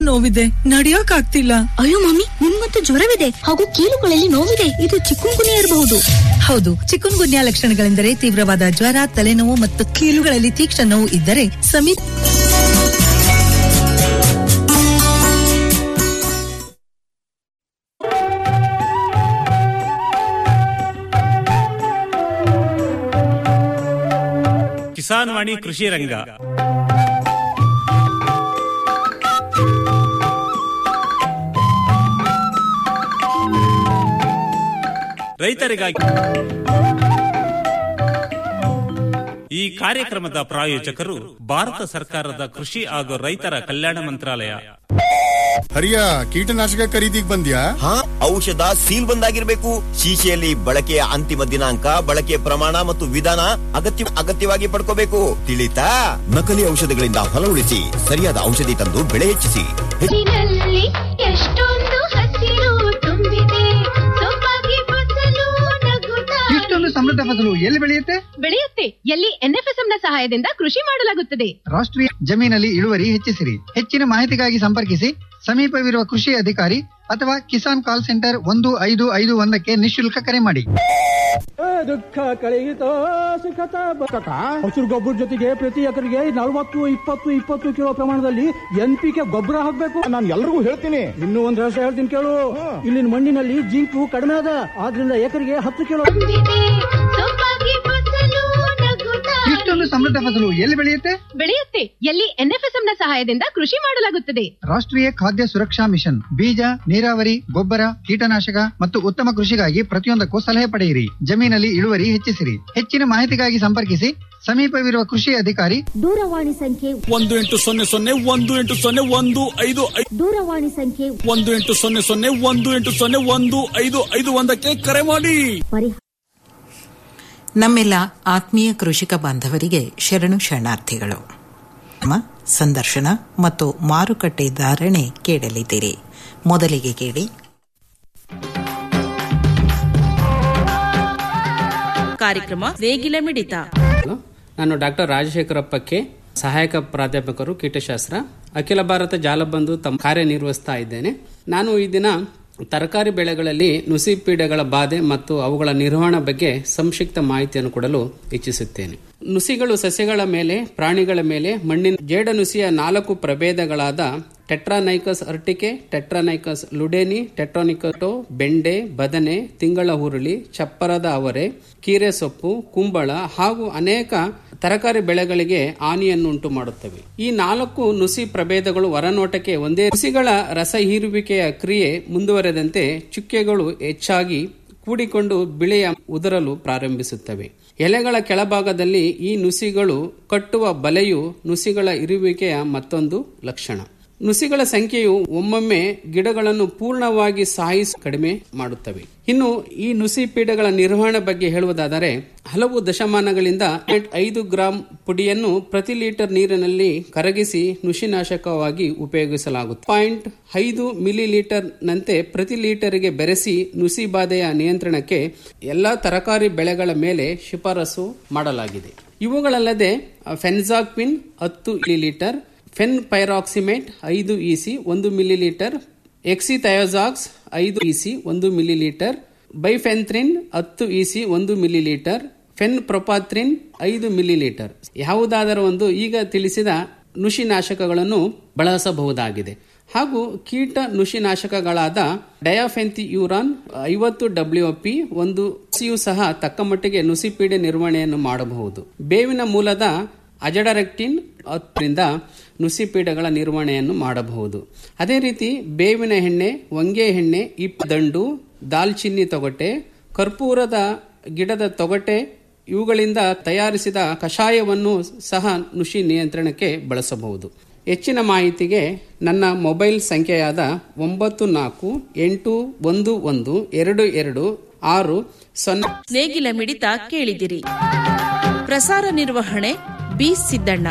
ನೋವಿದೆ ನಡಿಯೋಕ್ ಆಗ್ತಿಲ್ಲ ಅಯ್ಯೋ ಮಮ್ಮಿ ನಿಮ್ಗಂತೂ ಜ್ವರವಿದೆ ಹಾಗೂ ಕೀಲುಗಳಲ್ಲಿ ನೋವಿದೆ ಇದು ಚಿಕ್ಕುಂಗುನಿ ಇರಬಹುದು ಹೌದು ಚಿಕನ್ ಗುನ್ಯಾ ಲಕ್ಷಣಗಳೆಂದರೆ ತೀವ್ರವಾದ ಜ್ವರ ತಲೆನೋವು ಮತ್ತು ಕೀಲುಗಳಲ್ಲಿ ತೀಕ್ಷ್ಣ ನೋವು ಇದ್ದರೆ ಸಮೀಪ ಕಿಸಾನ್ ವಾಣಿ ಕೃಷಿ ರಂಗ ರೈತರಿಗಾಗಿ ಈ ಕಾರ್ಯಕ್ರಮದ ಪ್ರಾಯೋಜಕರು ಭಾರತ ಸರ್ಕಾರದ ಕೃಷಿ ಹಾಗೂ ರೈತರ ಕಲ್ಯಾಣ ಮಂತ್ರಾಲಯ ಹರಿಯ ಕೀಟನಾಶಕ ಖರೀದಿಗ್ ಬಂದ್ಯಾ ಹಾ ಔಷಧ ಸೀಲ್ ಬಂದಾಗಿರ್ಬೇಕು ಶೀಶೆಯಲ್ಲಿ ಬಳಕೆಯ ಅಂತಿಮ ದಿನಾಂಕ ಬಳಕೆಯ ಪ್ರಮಾಣ ಮತ್ತು ವಿಧಾನ ಅಗತ್ಯ ಅಗತ್ಯವಾಗಿ ಪಡ್ಕೋಬೇಕು ತಿಳಿತಾ ನಕಲಿ ಔಷಧಗಳಿಂದ ಹೊಲ ಉಳಿಸಿ ಸರಿಯಾದ ಔಷಧಿ ತಂದು ಬೆಳೆ ಹೆಚ್ಚಿಸಿ ನಲ್ಲಿ ಎಷ್ಟೊಂದು ಹಸಿರು ತುಂಬಿದೆ ಸೊಬಗೆ ಫಸಲು ನಗುತ್ತಾ ಇಷ್ಟೊಂದು ಸಮೃದ್ಧ ಫಸಲು ಎಲ್ಲಿ ಬೆಳೆಯುತ್ತೆ ಬೆಳೆಯುತ್ತೆ ಎಲ್ಲಿ ಎನ್ಎಫ್ಎಸ್ಎಂ ನ ಸಹಾಯದಿಂದ ಕೃಷಿ ಮಾಡಲಾಗುತ್ತದೆ ರಾಷ್ಟ್ರೀಯ ಜಮೀನಲ್ಲಿ ಇಳುವರಿ ಹೆಚ್ಚಿಸಿರಿ ಹೆಚ್ಚಿನ ಮಾಹಿತಿಗಾಗಿ ಸಂಪರ್ಕಿಸಿ ಸಮೀಪವಿರುವ ಕೃಷಿ ಅಧಿಕಾರಿ ಅಥವಾ ಕಿಸಾನ್ ಕಾಲ್ ಸೆಂಟರ್ ಒಂದು ಐದು ಐದು ಒಂದಕ್ಕೆ ನಿಶುಲ್ಕ ಕರೆ ಮಾಡಿ ದುಃಖ ಕಳೆಯಿತೋ ಸುಖತ ಬರ್ತಕ ಹಸಿರು ಗೊಬ್ಬರ ಜೊತೆಗೆ ಪ್ರತಿ ಎಕರೆಗೆ ನಲವತ್ತು ಇಪ್ಪತ್ತು ಇಪ್ಪತ್ತು ಕಿಲೋ ಪ್ರಮಾಣದಲ್ಲಿ ಎನ್ ಪಿ ಕೆ ಗೊಬ್ಬರ ಹಾಕ್ಬೇಕು ನಾನು ಎಲ್ರಿಗೂ ಹೇಳ್ತೀನಿ ಇನ್ನೂ ಒಂದ್ ರಹಸ್ಯ ಹೇಳ್ತೀನಿ ಕೇಳು ಇಲ್ಲಿನ ಮಣ್ಣಿನಲ್ಲಿ ಜಿಂಕು ಕಡಿಮೆ ಅದ ಆದ್ರಿಂದ ಎಕರೆಗೆ ಹತ್ತು ಕಿಲೋ ತುಂಬಿದೆ ಸೊಬಗೆ ಫಸಲು ನಗುತ್ತಾ ಇಷ್ಟೊಂದು ಸಮೃದ್ಧ ಫಸಲು ಎಲ್ಲಿ ಬೆಳೆಯುತ್ತೆ ಬೆಳೆಯುತ್ತೆ ಎಲ್ಲಿ ಎನ್ಎಫ್ಎಸ್ಎಂ ನ ಸಹಾಯದಿಂದ ಕೃಷಿ ಮಾಡಲಾಗುತ್ತದೆ ರಾಷ್ಟ್ರೀಯ ಖಾದ್ಯ ಸುರಕ್ಷಾ ಮಿಷನ್ ಬೀಜ ನೀರಾವರಿ ಗೊಬ್ಬರ ಕೀಟನಾಶಕ ಮತ್ತು ಉತ್ತಮ ಕೃಷಿಗಾಗಿ ಪ್ರತಿಯೊಂದಕ್ಕೂ ಸಲಹೆ ಪಡೆಯಿರಿ ಜಮೀನಲ್ಲಿ ಇಳುವರಿ ಹೆಚ್ಚಿಸಿರಿ ಹೆಚ್ಚಿನ ಮಾಹಿತಿಗಾಗಿ ಸಂಪರ್ಕಿಸಿ ಸಮೀಪವಿರುವ ಕೃಷಿ ಅಧಿಕಾರಿ ದೂರವಾಣಿ ಸಂಖ್ಯೆ ಒಂದು ಎಂಟು ಸೊನ್ನೆ ಸೊನ್ನೆ ಒಂದು ಎಂಟು ಸೊನ್ನೆ ಒಂದು ಐದು ಐದು ದೂರವಾಣಿ ಸಂಖ್ಯೆ ಒಂದು ಎಂಟು ಸೊನ್ನೆ ಸೊನ್ನೆ ಒಂದು ಎಂಟು ಸೊನ್ನೆ ಒಂದು ಐದು ಐದು ಒಂದಕ್ಕೆ ಕರೆ ಮಾಡಿ ಪರಿಹಾರ ನಮ್ಮೆಲ್ಲ ಆತ್ಮೀಯ ಕೃಷಿಕ ಬಾಂಧವರಿಗೆ ಶರಣು ಶರಣಾರ್ಥಿಗಳು ನಮ್ಮ ಸಂದರ್ಶನ ಮತ್ತು ಮಾರುಕಟ್ಟೆ ಧಾರಣೆ ಕೇಳಲಿದ್ದೀರಿ ಮೊದಲಿಗೆ ಕೇಳಿ ಕಾರ್ಯಕ್ರಮ ನೇಗಿಲ ಮಿಡಿತ ನಾನು ಡಾಕ್ಟರ್ ರಾಜಶೇಖರಪ್ಪಕ್ಕೆ ಸಹಾಯಕ ಪ್ರಾಧ್ಯಾಪಕರು ಕೀಟಶಾಸ್ತ್ರ ಅಖಿಲ ಭಾರತ ಜಾಲಬಂಧು ತಮ್ಮ ಕಾರ್ಯನಿರ್ವಹಿಸ್ತಾ ಇದ್ದೇನೆ ನಾನು ಈ ದಿನ ತರಕಾರಿ ಬೆಳೆಗಳಲ್ಲಿ ನುಸಿ ಪೀಡೆಗಳ ಬಾಧೆ ಮತ್ತು ಅವುಗಳ ನಿರ್ವಹಣೆ ಬಗ್ಗೆ ಸಂಕ್ಷಿಪ್ತ ಮಾಹಿತಿಯನ್ನು ಕೊಡಲು ಇಚ್ಛಿಸುತ್ತೇನೆ ನುಸಿಗಳು ಸಸ್ಯಗಳ ಮೇಲೆ ಪ್ರಾಣಿಗಳ ಮೇಲೆ ಮಣ್ಣಿನ ಜೇಡ ನುಸಿಯ ನಾಲ್ಕು ಪ್ರಭೇದಗಳಾದ ಟೆಟ್ರಾನೈಕಸ್ ಅರ್ಟಿಕೆ ಟೆಟ್ರಾನೈಕಸ್ ಲುಡೇನಿ ಟೆಟ್ರಾನಿಕಟೋ ಬೆಂಡೆ ಬದನೆ ತಿಂಗಳ ಹುರುಳಿ ಚಪ್ಪರದ ಅವರೆ ಕೀರೆ ಸೊಪ್ಪು ಕುಂಬಳ ಹಾಗೂ ಅನೇಕ ತರಕಾರಿ ಬೆಳೆಗಳಿಗೆ ಹಾನಿಯನ್ನುಂಟು ಮಾಡುತ್ತವೆ ಈ ನಾಲ್ಕು ನುಸಿ ಪ್ರಭೇದಗಳು ಹೊರನೋಟಕ್ಕೆ ಒಂದೇ ನುಸಿಗಳ ರಸ ಹೀರುವಿಕೆಯ ಕ್ರಿಯೆ ಮುಂದುವರೆದಂತೆ ಚುಕ್ಕೆಗಳು ಹೆಚ್ಚಾಗಿ ಕೂಡಿಕೊಂಡು ಬಿಳೆಯ ಉದುರಲು ಪ್ರಾರಂಭಿಸುತ್ತವೆ ಎಲೆಗಳ ಕೆಳಭಾಗದಲ್ಲಿ ಈ ನುಸಿಗಳು ಕಟ್ಟುವ ಬಲೆಯು ನುಸಿಗಳ ಇರುವಿಕೆಯ ಮತ್ತೊಂದು ಲಕ್ಷಣ ನುಸಿಗಳ ಸಂಖ್ಯೆಯು ಒಮ್ಮೊಮ್ಮೆ ಗಿಡಗಳನ್ನು ಪೂರ್ಣವಾಗಿ ಸಾಯಿಸಿ ಕಡಿಮೆ ಮಾಡುತ್ತವೆ ಇನ್ನು ಈ ನುಸಿ ಪೀಡೆಗಳ ನಿರ್ವಹಣೆ ಬಗ್ಗೆ ಹೇಳುವುದಾದರೆ ಹಲವು ದಶಮಾನಗಳಿಂದ ಐದು ಗ್ರಾಂ ಪುಡಿಯನ್ನು ಪ್ರತಿ ಲೀಟರ್ ನೀರಿನಲ್ಲಿ ಕರಗಿಸಿ ನುಸಿನಾಶಕವಾಗಿ ಉಪಯೋಗಿಸಲಾಗುತ್ತದೆ ಪಾಯಿಂಟ್ ಐದು ಮಿಲಿ ಲೀಟರ್ ನಂತೆ ಪ್ರತಿ ಲೀಟರ್ಗೆ ಬೆರೆಸಿ ನುಸಿ ಬಾಧೆಯ ನಿಯಂತ್ರಣಕ್ಕೆ ಎಲ್ಲಾ ತರಕಾರಿ ಬೆಳೆಗಳ ಮೇಲೆ ಶಿಫಾರಸು ಮಾಡಲಾಗಿದೆ ಇವುಗಳಲ್ಲದೆ ಫೆನ್ಸಾಕ್ವಿನ್ ಹತ್ತು ಲೀಟರ್ ಫೆನ್ ಪೈರಾಕ್ಸಿಮೇಟ್ ಐದು ಇಸಿ ಒಂದು ಮಿಲಿಲೀಟರ್ ಎಕ್ಸಿಥಯೋಜಾಕ್ಸ್ ಐದು ಇಸಿ ಒಂದು ಮಿಲಿಲೀಟರ್ ಬೈಫೆಂಥ್ರಿನ್ ಹತ್ತು ಇಸಿ ಒಂದು ಮಿಲಿಲೀಟರ್ ಫೆನ್ ಪ್ರೊಪಾಥ್ರಿನ್ ಐದು ಮಿಲಿಲೀಟರ್ ಯಾವುದಾದರೂ ಒಂದು ಈಗ ತಿಳಿಸಿದ ನುಸಿನಾಶಕಗಳನ್ನು ಬಳಸಬಹುದಾಗಿದೆ ಹಾಗೂ ಕೀಟ ನುಸಿನಾಶಕಗಳಾದ ಡಯಾಫೆಂಥಿಯೂರಾನ್ ಐವತ್ತು ಡಬ್ಲ್ಯೂ ಪಿ ಒಂದು ಸಿಯು ಸಹ ತಕ್ಕ ಮಟ್ಟಿಗೆ ನುಸಿಪೀಡೆ ನಿರ್ವಹಣೆಯನ್ನು ಮಾಡಬಹುದು ಬೇವಿನ ಮೂಲದ ಅಜಡರೆಕ್ಟಿನ್ ಹತ್ತರಿಂದ ನುಸಿಪೀಡೆಗಳ ನಿರ್ವಹಣೆಯನ್ನು ಮಾಡಬಹುದು ಅದೇ ರೀತಿ ಬೇವಿನ ಎಣ್ಣೆ ಹೊಂಗೆ ಎಣ್ಣೆ ಇಪ್ಪದಂಡು ದಾಲ್ಚಿನ್ನಿ ತೊಗಟೆ ಕರ್ಪೂರದ ಗಿಡದ ತೊಗಟೆ ಇವುಗಳಿಂದ ತಯಾರಿಸಿದ ಕಷಾಯವನ್ನು ಸಹ ನುಸಿ ನಿಯಂತ್ರಣಕ್ಕೆ ಬಳಸಬಹುದು ಹೆಚ್ಚಿನ ಮಾಹಿತಿಗೆ ನನ್ನ ಮೊಬೈಲ್ ಸಂಖ್ಯೆಯಾದ ಒಂಬತ್ತು ನಾಲ್ಕು ಎಂಟು ಒಂದು ಒಂದು ಎರಡು ಎರಡು ಆರು ಸೊನ್ನೆ ನೇಗಿಲ ಮಿಡಿತ ಕೇಳಿದಿರಿ ಪ್ರಸಾರ ನಿರ್ವಹಣೆ ಬಿ ಸಿದ್ದಣ್ಣ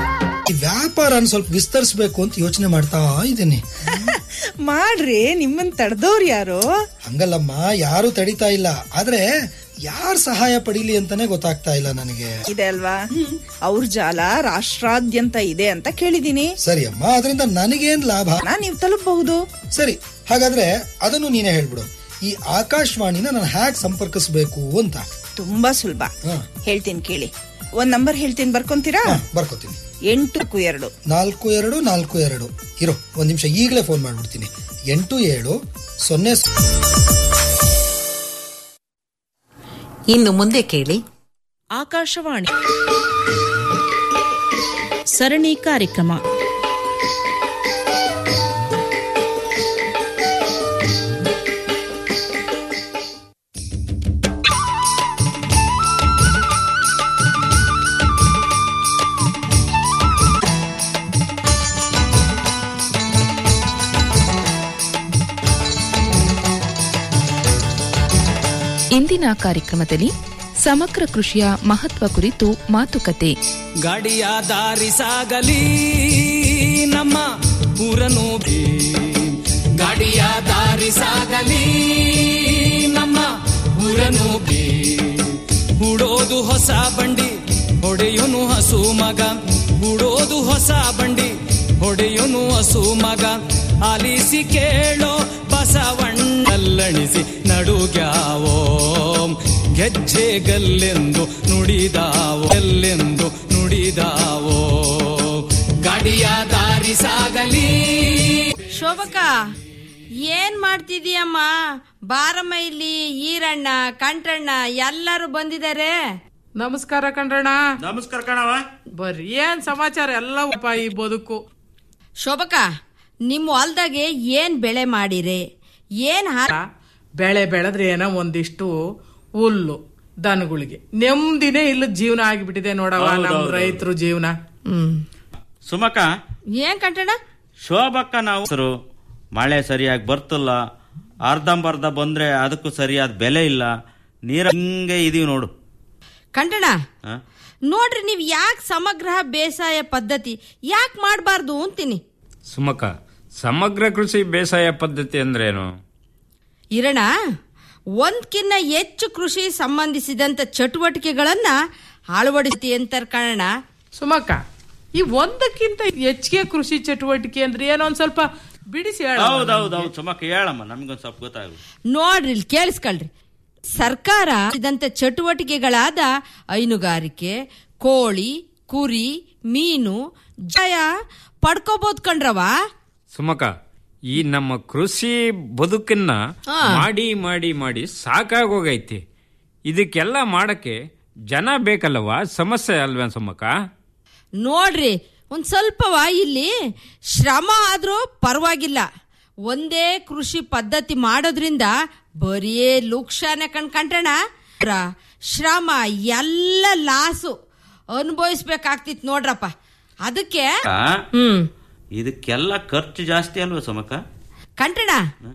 ಈ ವ್ಯಾಪಾರನ ಸ್ವಲ್ಪ ವಿಸ್ತರಿಸಬೇಕು ಅಂತ ಯೋಚನೆ ಮಾಡ್ತಾ ಇದ್ದೀನಿ ಮಾಡ್ರಿ ನಿಮ್ಮನ್ ತಡೆದವ್ರು ಯಾರು ಹಂಗಲ್ಲಮ್ಮ ಯಾರು ತಡಿತಾ ಇಲ್ಲ ಆದ್ರೆ ಯಾರ್ ಸಹಾಯ ಪಡೀಲಿ ಅಂತಾನೆ ಗೊತ್ತಾಗ್ತಾ ಇಲ್ಲ ನನಗೆ ಇದೆ ಅಲ್ವಾ ಅವ್ರ ಜಾಲ ರಾಷ್ಟ್ರಾದ್ಯಂತ ಇದೆ ಅಂತ ಕೇಳಿದೀನಿ ಸರಿ ಅಮ್ಮ ಅದರಿಂದ ನನಗೇನ್ ಲಾಭ ನೀವು ತಲುಪಬಹುದು ಸರಿ ಹಾಗಾದ್ರೆ ಅದನ್ನು ನೀನೇ ಹೇಳ್ಬಿಡು ಈ ಆಕಾಶವಾಣಿನ ನಾನು ಹ್ಯಾಕ್ ಸಂಪರ್ಕಿಸಬೇಕು ಅಂತ ತುಂಬಾ ಸುಲಭ ಹೇಳ್ತೀನಿ ಕೇಳಿ ಒಂದ್ ನಂಬರ್ ಹೇಳ್ತೀನಿ ಬರ್ಕೊಂತೀರಾ ಬರ್ಕೋತೀನಿ ಎಂಟು ಎರಡು ನಾಲ್ಕು ಎರಡು ನಾಲ್ಕು ಎರಡು ಇರೋ ಒಂದ್ ನಿಮಿಷ ಈಗಲೇ ಫೋನ್ ಮಾಡ್ಬಿಡ್ತೀನಿ ಎಂಟು ಏಳು ಸೊನ್ನೆ ಸ- ಇನ್ನು ಮುಂದೆ ಕೇಳಿ ಆಕಾಶವಾಣಿ ಸರಣಿ ಕಾರ್ಯಕ್ರಮ ಇಂದಿನ ಕಾರ್ಯಕ್ರಮದಲ್ಲಿ ಸಮಗ್ರ ಕೃಷಿಯ ಮಹತ್ವ ಕುರಿತು ಮಾತುಕತೆ ಗಾಡಿಯ ದಾರಿ ಸಾಗಲಿ ನಮ್ಮ ಊರನು ಬಿ ಗಾಡಿಯ ದಾರಿ ಸಾಗಲಿ ನಮ್ಮ ಊರನು ಬಿ ಹೂಡೋದು ಹೊಸ ಬಂಡಿ ಹೊಡೆಯುನು ಹಸು ಮಗ ಹೂಡೋದು ಹೊಸ ಬಂಡಿ ಹೊಡೆಯುನು ಹಸು ಮಗ ಆಲಿಸಿ ಕೇಳೋ ಬಸವಣ್ಣಲ್ಲಣಿಸಿ ನಡುಗ್ಯಾವೋ ಗೆಜ್ಜೆ ಗಲ್ಲೆಂದು ನುಡಿದಾವೋ ಎಲ್ಲೆಂದು ನುಡಿದಾವೋ ಗಾಡಿಯ ದಾರಿ ಸಾಗಲಿ ಶೋಭಕ ಏನ್ ಮಾಡ್ತಿದೀಯಮ್ಮ ಬಾರಮ್ಮ ಇಲ್ಲಿ ಈರಣ್ಣ ಕಂಠಣ್ಣ ಎಲ್ಲರೂ ಬಂದಿದ್ದಾರೆ ನಮಸ್ಕಾರ ಕಣ್ರಣ್ಣ ನಮಸ್ಕಾರ ಕಣವ ಬರ್ರಿ ಏನ್ ಸಮಾಚಾರ ಎಲ್ಲ ಉಪ ಈ ಬದುಕು ಶೋಭಕ ನಿಮ್ಮ ಹೊಲ್ದಾಗೆ ಏನ್ ಬೆಳೆ ಮಾಡಿರೆ ಏನ್ ಹಾರ ಬೆಳೆ ಬೆಳೆದ್ರೆ ಏನೋ ಒಂದಿಷ್ಟು ಹುಲ್ಲು ದನಗಳಿಗೆ ನೆಮ್ಮದಿನೇ ಇಲ್ಲ ಜೀವನ ಆಗಿಬಿಟ್ಟಿದೆ ನೋಡವ ಹೌದು, ನಮ್ ಹೌದು, ರೈತರು ಜೀವನ ಸುಮಕ ಏನ್ ಕಂಠಣ್ಣ ಶೋಭಕ್ಕ ನಾವು ಹೆಸರು ಮಳೆ ಸರಿಯಾಗಿ ಬರ್ತಿಲ್ಲ ಅರ್ಧಂಬರ್ಧ ಬಂದ್ರೆ ಅದಕ್ಕೂ ಸರಿಯಾದ ಬೆಲೆ ಇಲ್ಲ ನೀರ ಹಿಂಗೆ ಇದೀವಿ ನೋಡು ಕಂಠಣ್ಣ ಹ? ನೋಡ್ರಿ ನೀವ್ ಯಾಕೆ ಸಮಗ್ರ ಬೇಸಾಯ ಪದ್ಧತಿ ಯಾಕೆ ಮಾಡಬಾರ್ದು ಅಂತೀನಿ ಸುಮಕ ಸಮಗ್ರ ಕೃಷಿ ಬೇಸಾಯ ಪದ್ಧತಿ ಅಂದ್ರೇನು ಇರಣ ಒಂದ್ಕಿನ್ನ ಹೆಚ್ಚು ಕೃಷಿ ಸಂಬಂಧಿಸಿದಂತ ಚಟುವಟಿಕೆಗಳನ್ನ ಅಳವಡಿಸ್ತಿ ಅಂತಾರ ಕಾರಣ ಸುಮಕ್ಕ ಈ ಒಂದಕ್ಕಿಂತ ಹೆಚ್ಚಿಗೆ ಕೃಷಿ ಚಟುವಟಿಕೆ ಅಂದ್ರೆ ಏನೋ ಒಂದ್ ಸ್ವಲ್ಪ ಬಿಡಿಸಿ ಹೇಳು ಹೌದೌದೌದು ಸುಮಕ ಹೇಳಮ್ಮ ನಮ್ಗೊಂದ್ ಸ್ವಲ್ಪ ಗೊತ್ತಾಗು ನೋಡ್ರಿ ಇಲ್ಲಿ ಕೇಳಿಸ್ಕೊಳ್ರಿ ಸರ್ಕಾರ ಇದಂತ ಚಟುವಟಿಕೆಗಳಾದ ಹೈನುಗಾರಿಕೆ ಕೋಳಿ ಕುರಿ ಮೀನು ಜಯ ಪಡ್ಕೋಬಹುದು ಕಣ್ರವ ಸುಮಕ ಈ ನಮ್ಮ ಕೃಷಿ ಬದುಕನ್ನ ಹಾ. ಮಾಡಿ ಮಾಡಿ ಮಾಡಿ ಸಾಕಾಗೋಗೈತಿ ಇದಕ್ಕೆಲ್ಲ ಮಾಡಕ್ಕೆ ಜನ ಬೇಕಲ್ಲವ ಸಮಸ್ಯೆ ಅಲ್ವೇ ಸುಮಕ ನೋಡ್ರಿ ಒಂದ್ ಸ್ವಲ್ಪವ ಇಲ್ಲಿ ಶ್ರಮ ಆದ್ರೂ ಪರವಾಗಿಲ್ಲ ಒಂದೇ ಕೃಷಿ ಪದ್ಧತಿ ಮಾಡೋದ್ರಿಂದ ಬರೀ ಲುಕ್ಷಾನೆ ಕಣ್ಕಂಟಣ ಶ್ರಮ ಎಲ್ಲ ಲಾಸು ಅನುಭವಿಸ್ಬೇಕಾಗ್ತಿತ್ ನೋಡ್ರಪ್ಪ ಅದಕ್ಕೆ ಹ್ಮ್ ಇದಕ್ಕೆಲ್ಲ ಖರ್ಚು ಜಾಸ್ತಿ ಅಲ್ವಾ ಸುಮಕ ಕಂಟಣ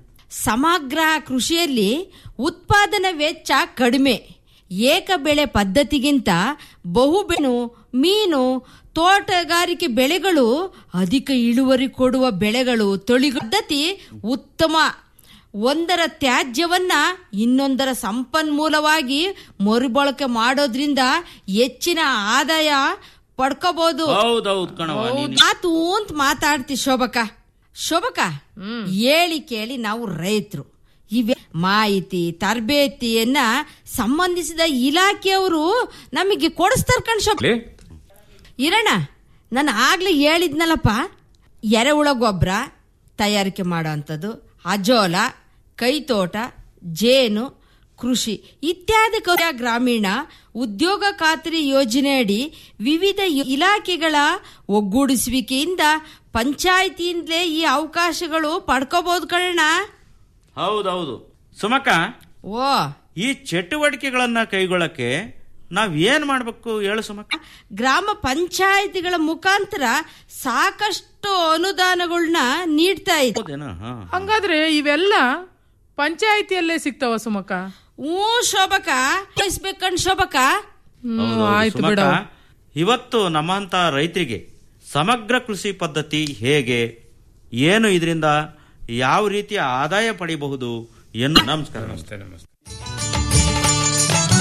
ಸಮಗ್ರ ಕೃಷಿಯಲ್ಲಿ ಉತ್ಪಾದನಾ ವೆಚ್ಚ ಕಡಿಮೆ ಏಕ ಬೆಳೆ ಪದ್ಧತಿಗಿಂತ ಬಹುಬೆನು ಮೀನು ತೋಟಗಾರಿಕೆ ಬೆಳೆಗಳು ಅಧಿಕ ಇಳುವರಿ ಕೊಡುವ ಬೆಳೆಗಳು ತಳಿ ಪದ್ಧತಿ ಉತ್ತಮ ಒಂದರ ತ್ಯಾಜ್ಯವನ್ನ ಇನ್ನೊಂದರ ಸಂಪನ್ಮೂಲವಾಗಿ ಮರುಬಳಕೆ ಮಾಡೋದ್ರಿಂದ ಹೆಚ್ಚಿನ ಆದಾಯ ಪಡ್ಕೋಬಹುದು ಹೌದೌದು ಕಣವ ನೀನು ಮಾತು ಅಂತ ಮಾತಾಡ್ತಿ ಶೋಭಕ ಶೋಭಕ ಹೇಳಿ ಕೇಳಿ ನಾವು ರೈತರು ಇವೆ ಮಾಹಿತಿ ತರಬೇತಿಯನ್ನ ಸಂಬಂಧಿಸಿದ ಇಲಾಖೆಯವರು ನಮಗೆ ಕೊಡಿಸ್ತಾರ ಕಣ್ ಶೋಭ ಇರಣ್ಣ ನಾನು ಆಗ್ಲೇ ಹೇಳಿದ್ನಲ್ಲಪ್ಪ ಎರೆಹುಳ ಗೊಬ್ಬರ ತಯಾರಿಕೆ ಮಾಡೋ ಅಂಥದ್ದು ಅಜೋಲ ಕೈತೋಟ ಜೇನು ಕೃಷಿ ಇತ್ಯಾದಿ ಕ- ಗ್ರಾಮೀಣ ಉದ್ಯೋಗ ಖಾತ್ರಿ ಯೋಜನೆಯಡಿ ವಿವಿಧ ಇ- ಇಲಾಖೆಗಳ ಒಗ್ಗೂಡಿಸುವಿಕೆಯಿಂದ ಪಂಚಾಯಿತಿಯಿಂದಲೇ ಈ ಅವಕಾಶಗಳು ಪಡ್ಕೋಬಹುದು ಕಣ್ಣ ಹೌದೌದು ಸುಮಕ ಓ ಈ ಚಟುವಟಿಕೆಗಳನ್ನ ಕೈಗೊಳ್ಳಕ್ಕೆ ನಾವ್ ಏನ್ ಮಾಡ್ಬೇಕು ಹೇಳು ಸುಮಕ ಗ್ರಾಮ ಪಂಚಾಯಿತಿಗಳ ಮುಖಾಂತರ ಸಾಕಷ್ಟು ಅನುದಾನಗಳನ್ನ ನೀಡ್ತಾ ಇದೆ ಹೌದೇನಾ? ಹಾ. ಹಂಗಾದ್ರೆ ಇವೆಲ್ಲ ಪಂಚಾಯಿತಿಯಲ್ಲೇ ಸಿಗ್ತಾವ ಸುಮಕ ಹ್ಞೂ ಶೋಭಕ ಕಣ್ ಶೋಭಕ ಹೌದೌದು, ಆಯ್ತು ಸುಮಕ, ಬಿಡು. ಇವತ್ತು ನಮ್ಮಂತ ರೈತರಿಗೆ ಸಮಗ್ರ ಕೃಷಿ ಪದ್ಧತಿ ಹೇಗೆ ಏನು ಇದರಿಂದ ಯಾವ ರೀತಿಯ ಆದಾಯ ಪಡಿಬಹುದು ಎನ್ನು ನಮಸ್ಕಾರ ನಮಸ್ತೆ ನಮಸ್ತೆ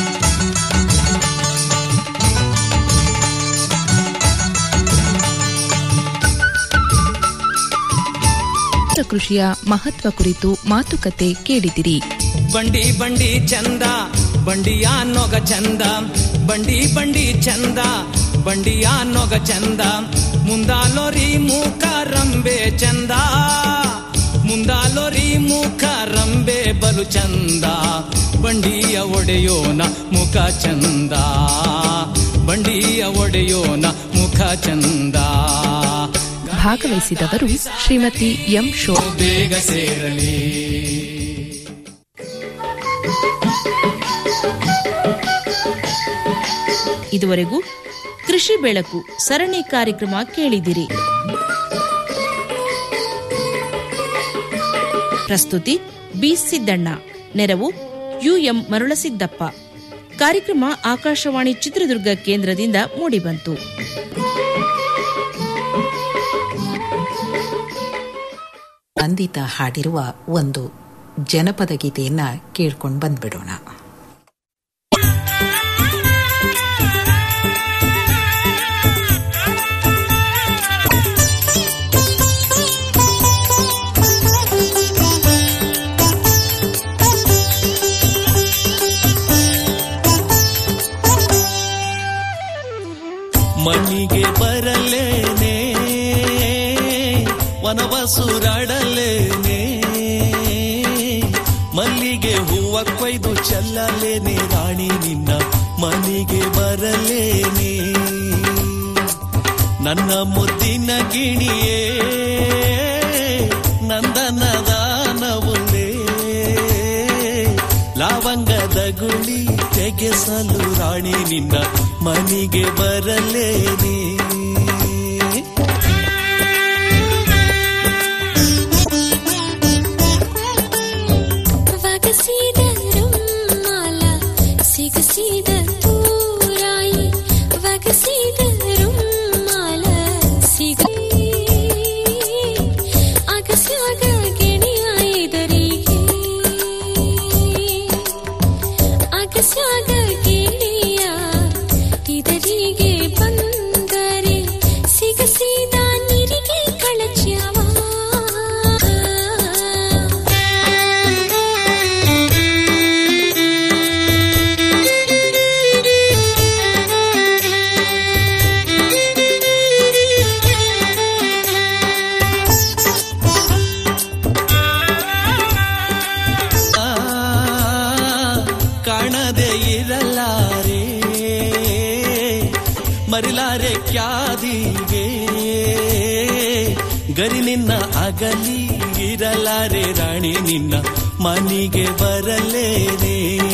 ಕೃಷಿಯ ಮಹತ್ವ ಕುರಿತು ಮಾತುಕತೆ ಕೇಳಿದಿರಿ ಬಂಡಿ ಬಂಡಿ ಚಂದ ಬಂಡಿಯ ನೊಗ ಚಂದ ಬಂಡಿ ಬಂಡಿ ಚಂದ ಬಂಡಿಯ ನೊಗ ಚಂದ ಮುಂದಾಲೋರಿ ಮೂಕ ರಂಬೆ ಚಂದ ಮುಂದಾಲೋರಿ ಮೂಕ ರಂಬೆ ಬಲು ಚಂದ ಬಂಡಿಯ ಒಡೆಯೋನ ಮುಖ ಚಂದ ಬಂಡಿಯ ಒಡೆಯೋನ ಮುಖ ಚಂದ ಭಾಗವಹಿಸಿದವರು ಶ್ರೀಮತಿ ಎಂ ಶೋ ಬೇಗ ಸೇರಲಿ ಇದುವರೆಗೂ ಕೃಷಿ ಬೆಳಕು ಸರಣಿ ಕಾರ್ಯಕ್ರಮ ಕೇಳಿದಿರಿ ಪ್ರಸ್ತುತಿ ಬಿ ಸಿದ್ದಣ್ಣ ನೆರವು ಯುಎಂ ಮರುಳಸಿದ್ದಪ್ಪ ಕಾರ್ಯಕ್ರಮ ಆಕಾಶವಾಣಿ ಚಿತ್ರದುರ್ಗ ಕೇಂದ್ರದಿಂದ ಮೂಡಿಬಂತು ನಂದಿತ ಹಾಡಿರುವ ಒಂದು ಜನಪದ ಗೀತೆಯನ್ನ ಕೇಳ್ಕೊಂಡು ಬಂದ್ಬಿಡೋಣ ಮಣ್ಣಿಗೆ ಬರಲೇನೆ ವನವಸುರಾಡಲೇನೆ ಮಲ್ಲಿಗೆ ಹೂವ ಕೊಯ್ದು ಚೆಲ್ಲಲೇನೆ ರಾಣಿ ನಿನ್ನ ಮನೆಗೆ ಬರಲೇನೆ ನನ್ನ ಮುದ್ದಿನ ಗಿಣಿಯೇ ನಂದನದಾನವುಲೇ ಲವಂಗದ ಗುಳಿ ತೆಗೆಸಲು ರಾಣಿ ನಿನ್ನ ಮನೆಗೆ ಬರಲೇನೆ ವಗಸಿದ ರುಮಾಲ ಸಿಗಸಿದ ತೂರಾಯಿ ವಗಸಿದ ರುಮಾಲ ಸಿಗ ಅಗಸ್ಯಾಗ ಗಿಣಿಯಾಯಿದರಿಗೆ ಅಗಸ್ಯಾಗ ಗಿಣಿಯ ಇದರಿಗೆ ಬಂದರೆ ಸಿಗಸಿದ ನೀರಿಗೆ ಕಳಚ್ಯವ ಕಾಣದೆ ಇರಲಾರೆ ಮರಿಲಾರೆ ಕ್ಯಾದಿಗೆ ಗರಿ ನಿನ್ನ ಅಗಲಿ ಇರಲಾರೆ ರಾಣಿ ನಿನ್ನ ಮನಿಗೆ ಬರಲೇನೆ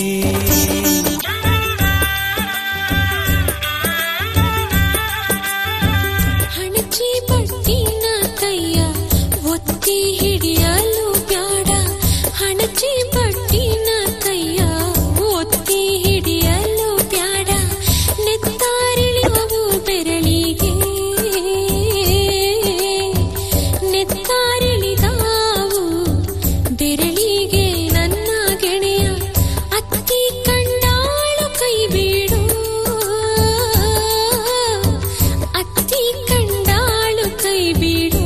ಹಣಚಿ ಬಟ್ಟಿನ ಕೈಯ ಒತ್ತಿ ಹಿಡಿಯಲು ಬ್ಯಾಡ ಹಣಚಿ ಬಟ್ಟಿನ ಕೈಯ ಒತ್ತಿ ಹಿಡಿಯಲು ಬ್ಯಾಡ ನೆತ್ತಾರಿಳಿಯುವು ಬೆರಳಿಗೆ ನೆತ್ತಾರಿಳಿದಾವು ಬೆರಳಿಗೆ ನನ್ನ ಗೆಳೆಯ ಅತ್ತಿ ಕಂಡಾಳು ಕೈ ಬೀಡು ಅತ್ತಿ ಕಂಡಾಳು ಕೈ ಬೀಡು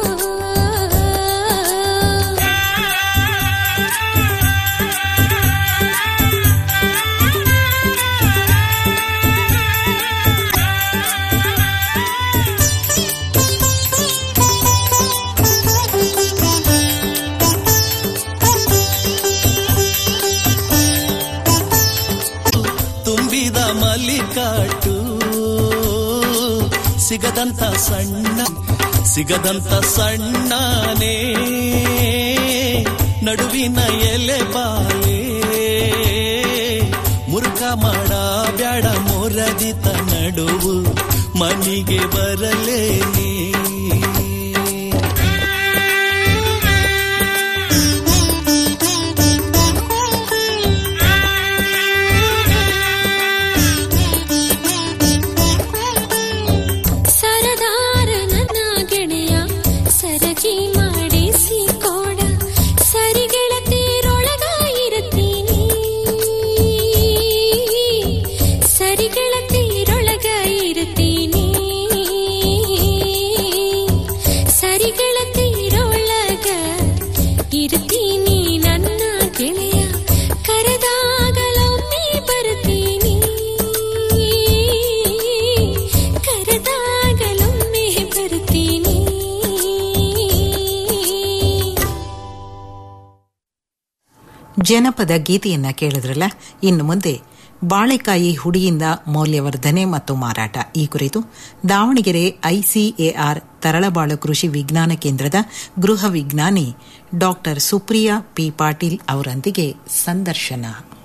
ತುಂಬಿದ ಮಲ್ಲಿಕಾಟು ಸಿಗದಂತ ಸಣ್ಣ ಸಿಗದಂತ ಸಣ್ಣನೇ ನಡುವಿನ ಎಲೆ ಬಾಲೆ ಮುರುಕ ಮಾಡ ಬ್ಯಾಡ ಮೊರದಿತ ನಡುವು ಮನಿಗೆ ಬರಲೇನೆ ಸರದಾರ ನನ್ನ ಗೆಳೆಯ ಸರಗಿ ಮಾಡಿಸಿ ಕೋಡ ಸರಿಗೆಳತೀರೊಳಗ ಇರುತ್ತೀನಿ ಸರಿಗೆಳತೀರೊಳಗ ಇರುತ್ತೀನಿ ಜನಪದ ಗೀತೆಯನ್ನ ಕೇಳಿದ್ರಲ್ಲ ಇನ್ನು ಮುಂದೆ ಬಾಳೆಕಾಯಿ ಹುಡಿಯಿಂದ ಮೌಲ್ಯವರ್ಧನೆ ಮತ್ತು ಮಾರಾಟ ಈ ಕುರಿತು ದಾವಣಗೆರೆ ಐಸಿಎಆರ್ ತರಳಬಾಳು ಕೃಷಿ ವಿಜ್ಞಾನ ಕೇಂದ್ರದ ಗೃಹ ವಿಜ್ಞಾನಿ ಡಾಕ್ಟರ್ ಸುಪ್ರಿಯಾ ಪಿ ಪಾಟೀಲ್ ಅವರೊಂದಿಗೆ ಸಂದರ್ಶನ